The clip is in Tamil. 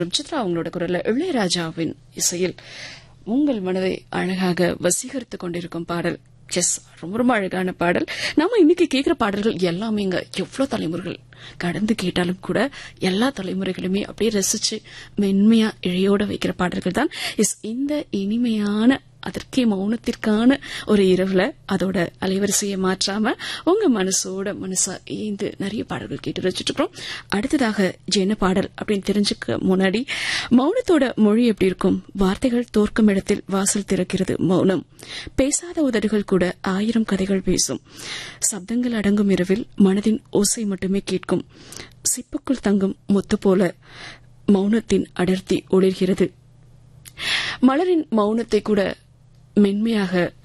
சித்ரா அவங்களோட குரல்ல இளையராஜாவின் இசையில் உங்கள் மனதை அழகாக வசீகரித்துக் கொண்டிருக்கும் பாடல் எஸ் ரொம்ப ரொம்ப அழகான பாடல் நாம இன்னைக்கு கேட்கிற பாடல்கள் எல்லாமே இங்க எவ்வளவு தலைமுறைகள் கடந்து கேட்டாலும் கூட எல்லா தலைமுறைகளுமே அப்படியே ரசிச்சு மென்மையா இழையோட வைக்கிற பாடல்கள் தான் இஸ் இந்த இனிமையான அதற்கே மௌனத்திற்கான ஒரு இரவுல அதோட அலைவரிசையை மாற்றாம உங்க மனசோட மனசா ஏந்து நிறைய பாடல்கள் கேட்டு ரசிச்சுட்டு இருக்கோம் அடுத்ததாக என்ன பாடல் அப்படின்னு தெரிஞ்சுக்க முன்னாடி மௌனத்தோட மொழி எப்படி இருக்கும் வார்த்தைகள் தோற்கும் இடத்தில் வாசல் திறக்கிறது மௌனம் பேசாத உதடுகள் கூட ஆயிரம் கதைகள் பேசும் சப்தங்கள் அடங்கும் இரவில் மனதின் ஓசை மட்டுமே கேட்கும் சிப்புக்குள் தங்கும் முத்து போல மௌனத்தின் அடர்த்தி ஒளிர்கிறது மலரின் மௌனத்தை கூட மென்மையாக